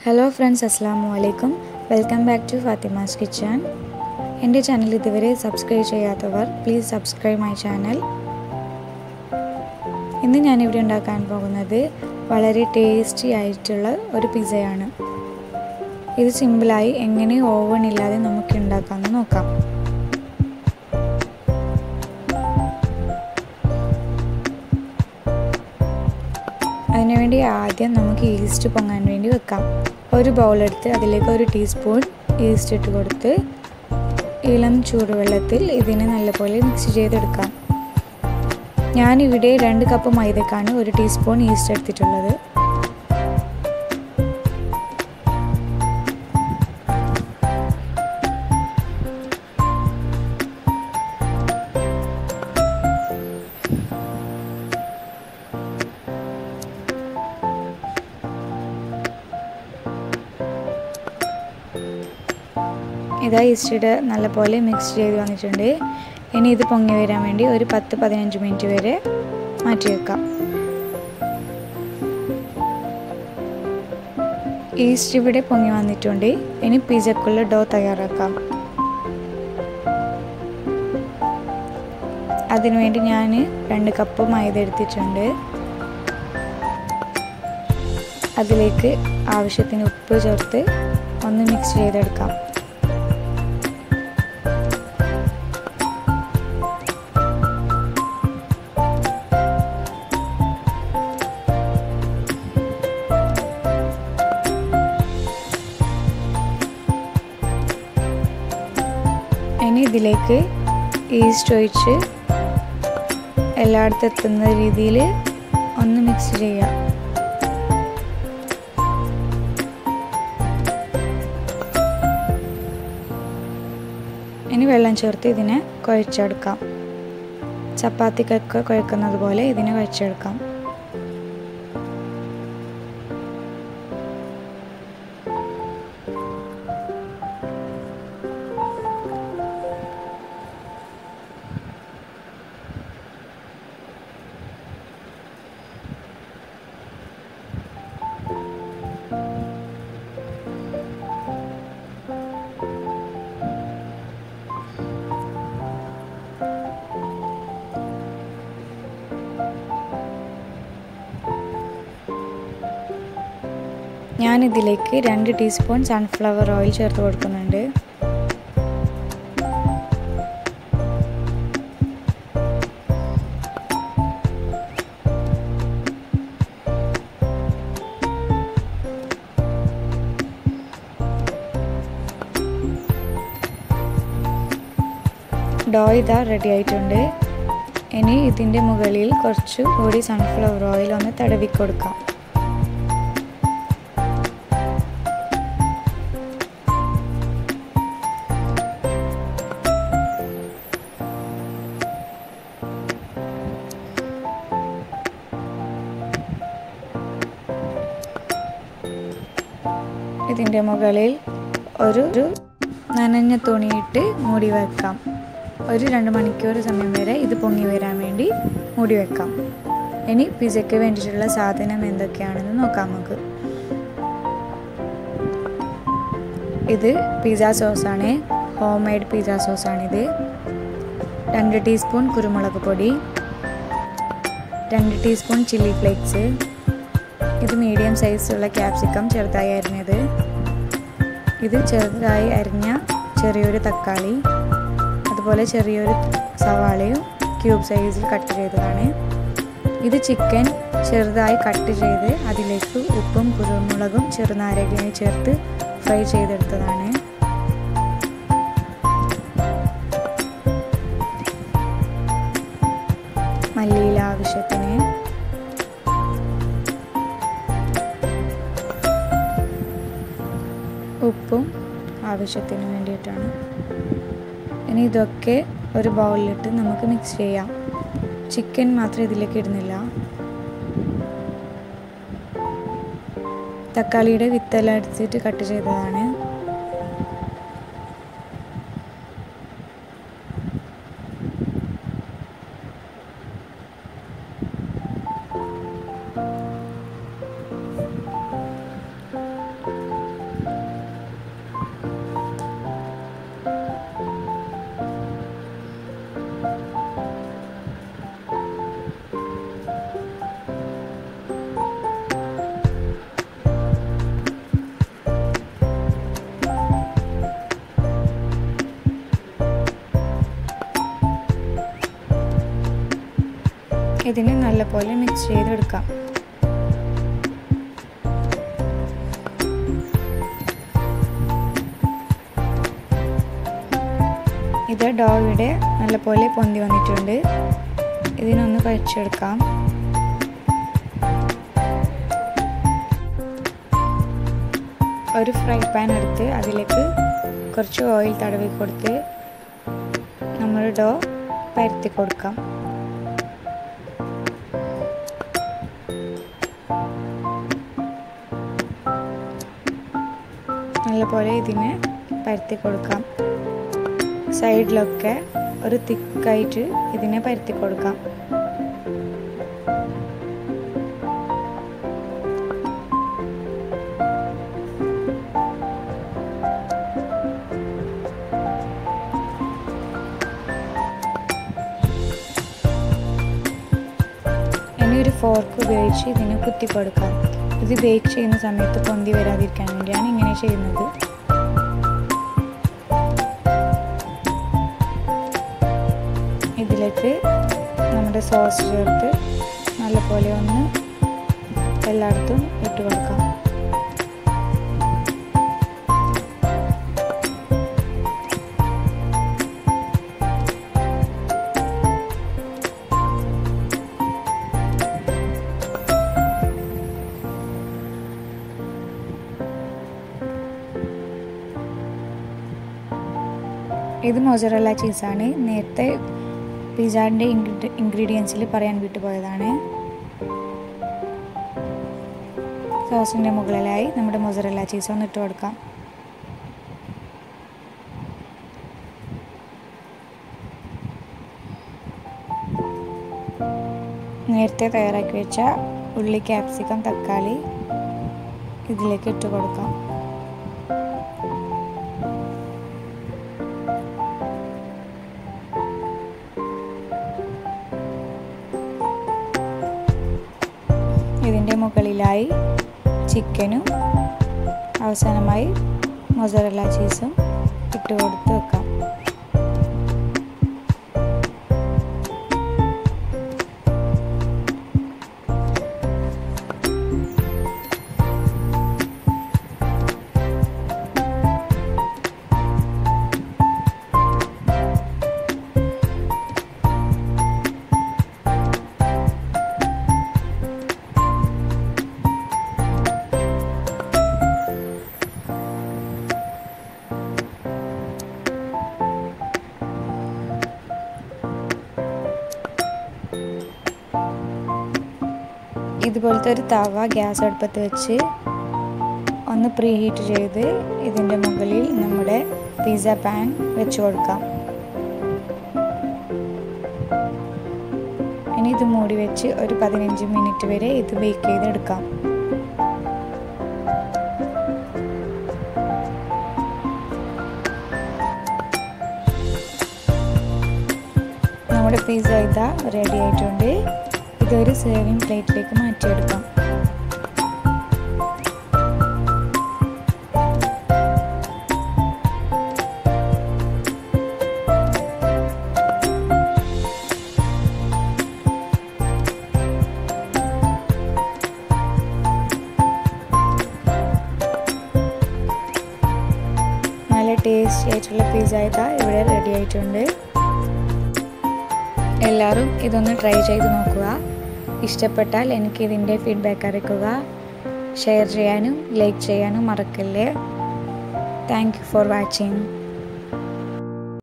hello friends അസ്സാം വലൈക്കും welcome back to Fatima's kitchen എൻ്റെ ചാനൽ ഇതുവരെ സബ്സ്ക്രൈബ് ചെയ്യാത്തവർ പ്ലീസ് സബ്സ്ക്രൈബ് മൈ ചാനൽ ഇന്ന് ഞാനിവിടെ ഉണ്ടാക്കാൻ പോകുന്നത് വളരെ ടേസ്റ്റി ആയിട്ടുള്ള ഒരു പിസ്സയാണ് ഇത് സിമ്പിളായി എങ്ങനെ ഓവൺ ഇല്ലാതെ നമുക്ക് ഉണ്ടാക്കാമെന്ന് നോക്കാം അതിനുവേണ്ടി ആദ്യം നമുക്ക് ഈസ്റ്റ് പൊങ്ങാൻ വേണ്ടി വെക്കാം ഒരു ബൗളെടുത്ത് അതിലേക്ക് ഒരു ടീസ്പൂൺ ഈസ്റ്റ് ഇട്ട് കൊടുത്ത് ഇളം ചൂടുവെള്ളത്തിൽ ഇതിനെ നല്ലപോലെ മിക്സ് ചെയ്തെടുക്കാം ഞാനിവിടെ രണ്ട് കപ്പ് മൈദക്കാണ് ഒരു ടീസ്പൂൺ ഈസ്റ്റ് എടുത്തിട്ടുള്ളത് ഇതാ ഈസ്റ്റഡ് നല്ലപോലെ മിക്സ് ചെയ്ത് വന്നിട്ടുണ്ട് ഇനി ഇത് പൊങ്ങി വരാൻ വേണ്ടി ഒരു പത്ത് പതിനഞ്ച് മിനിറ്റ് വരെ മാറ്റി വെക്കാം ഈസ്റ്റ് ഇവിടെ പൊങ്ങി വന്നിട്ടുണ്ട് ഇനി പിസക്കുള്ള ഡോ തയ്യാറാക്കാം അതിനുവേണ്ടി ഞാൻ രണ്ട് കപ്പ് മൈദ എടുത്തിട്ടുണ്ട് അതിലേക്ക് ആവശ്യത്തിന് ഉപ്പ് ചേർത്ത് ഒന്ന് മിക്സ് ചെയ്തെടുക്കാം ഇനി ഇതിലേക്ക് ഈസ്റ്റ് ഒഴിച്ച് എല്ലായിടത്തും എത്തുന്ന രീതിയിൽ ഒന്ന് മിക്സ് ചെയ്യാം ഇനി വെള്ളം ചേർത്ത് ഇതിനെ കുഴച്ചെടുക്കാം ചപ്പാത്തിക്കൊക്കെ കുഴക്കുന്നത് പോലെ ഇതിനെ കുഴച്ചെടുക്കാം ഞാനിതിലേക്ക് രണ്ട് ടീസ്പൂൺ സൺഫ്ലവർ ഓയിൽ ചേർത്ത് കൊടുക്കുന്നുണ്ട് ഡോ ഇതാ റെഡി ആയിട്ടുണ്ട് ഇനി ഇതിൻ്റെ മുകളിൽ കുറച്ച് കൂടി സൺഫ്ലവർ ഓയിൽ ഒന്ന് തടവി കൊടുക്കാം ഇതിൻ്റെ മുകളിൽ ഒരു ഒരു നനഞ്ഞ തുണിയിട്ട് മൂടി വെക്കാം ഒരു രണ്ട് മണിക്കൂർ സമയം വരെ ഇത് പൊങ്ങി വരാൻ വേണ്ടി മൂടി വെക്കാം ഇനി പിസയ്ക്ക് വേണ്ടിയിട്ടുള്ള സാധനം എന്തൊക്കെയാണെന്ന് നോക്കാം നമുക്ക് ഇത് പിസ്സ സോസാണ് ഹോം മെയ്ഡ് പിസ്സ സോസാണിത് രണ്ട് ടീസ്പൂൺ കുരുമുളക് പൊടി രണ്ട് ടീസ്പൂൺ ചില്ലി ഫ്ലേക്സ് ഇത് മീഡിയം സൈസുള്ള ക്യാപ്സിക്കം ചെറുതായി അരിഞ്ഞത് ഇത് ചെറുതായി അരിഞ്ഞ ചെറിയൊരു തക്കാളി അതുപോലെ ചെറിയൊരു സവാളയും ക്യൂബ് സൈസിൽ കട്ട് ചെയ്തതാണ് ഇത് ചിക്കൻ ചെറുതായി കട്ട് ചെയ്ത് അതിലേക്ക് ഉപ്പും കുരുമുളകും ചെറുനാരകയും ചേർത്ത് ഫ്രൈ ചെയ്തെടുത്തതാണ് മല്ലിയില ആവശ്യത്തിന് ഉപ്പും ആവശ്യത്തിന് വേണ്ടിയിട്ടാണ് ഇനി ഇതൊക്കെ ഒരു ബൗളിലിട്ട് നമുക്ക് മിക്സ് ചെയ്യാം ചിക്കൻ മാത്രം ഇതിലേക്ക് ഇടുന്നില്ല തക്കാളിയുടെ വിത്തെല്ലാം എടുത്തിട്ട് കട്ട് ചെയ്തതാണ് ഇതിനെ നല്ലപോലെ മിക്സ് ചെയ്തെടുക്കാം ഇത് ഡോ ഇവിടെ നല്ലപോലെ പൊന്തി വന്നിട്ടുണ്ട് ഇതിനൊന്ന് കഴിച്ചെടുക്കാം ഒരു ഫ്രൈ പാൻ എടുത്ത് അതിലേക്ക് കുറച്ച് ഓയിൽ തടവി കൊടുത്ത് നമ്മൾ ഡോ പരത്തി കൊടുക്കാം നല്ലപോലെ ഇതിനെ പരത്തി കൊടുക്കാം സൈഡിലൊക്കെ ഒരു തിക്കായിട്ട് ഇതിനെ പരത്തി കൊടുക്കാം ഇനി ഒരു ഫോർക്ക് ഉപയോഗിച്ച് ഇതിനെ കുത്തി കൊടുക്കാം ഇത് ബേക്ക് ചെയ്യുന്ന സമയത്ത് പൊന്തി വരാതിരിക്കാൻ വേണ്ടിയാണ് ഇങ്ങനെ ചെയ്യുന്നത് ഇതിലേക്ക് നമ്മുടെ സോസ് ചേർത്ത് നല്ലപോലെ ഒന്ന് എല്ലായിടത്തും ഇട്ട് കൊടുക്കാം ഇത് മൊസറല്ല ചീസാണ് നേരത്തെ പിസ്സാൻ്റെ ഇൻഗ്രീഡിയൻസിൽ പറയാൻ വിട്ടുപോയതാണ് സോസിൻ്റെ മുകളിലായി നമ്മുടെ മൊസറല്ല ചീസ് ഒന്ന് ഇട്ട് കൊടുക്കാം നേരത്തെ തയ്യാറാക്കി വെച്ച ഉള്ളി ക്യാപ്സിക്കം തക്കാളി ഇതിലേക്ക് ഇട്ട് കൊടുക്കാം ഇതിൻ്റെ മുകളിലായി ചിക്കനും അവസാനമായി മൊസറല്ല ചീസും ഇട്ട് കൊടുത്ത് വെക്കാം ഇതുപോലത്തെ ഒരു തവ ഗ്യാസ് അടുപ്പത്ത് വെച്ച് ഒന്ന് പ്രീ ഹീറ്റ് ചെയ്ത് ഇതിൻ്റെ മുകളിൽ നമ്മുടെ പിസ്സ പാൻ വെച്ച് കൊടുക്കാം ഇനി ഇത് മൂടി വെച്ച് ഒരു പതിനഞ്ച് മിനിറ്റ് വരെ ഇത് ബേക്ക് ചെയ്തെടുക്കാം നമ്മുടെ പിസ്സ ഇതാ റെഡി ആയിട്ടുണ്ട് ഇതൊരു സേവിങ് പ്ലേറ്റിലേക്ക് മാറ്റിയെടുക്കാം നല്ല ടേസ്റ്റി ആയിട്ടുള്ള പിസ്സ ഇതാ ഇവിടെ റെഡി ആയിട്ടുണ്ട് എല്ലാവരും ഇതൊന്ന് ട്രൈ ചെയ്ത് നോക്കുക ഇഷ്ടപ്പെട്ടാൽ എനിക്ക് ഇതിൻ്റെ ഫീഡ്ബാക്ക് അറിയിക്കുക ഷെയർ ചെയ്യാനും ലൈക്ക് ചെയ്യാനും മറക്കല്ലേ താങ്ക് യു ഫോർ വാച്ചിങ്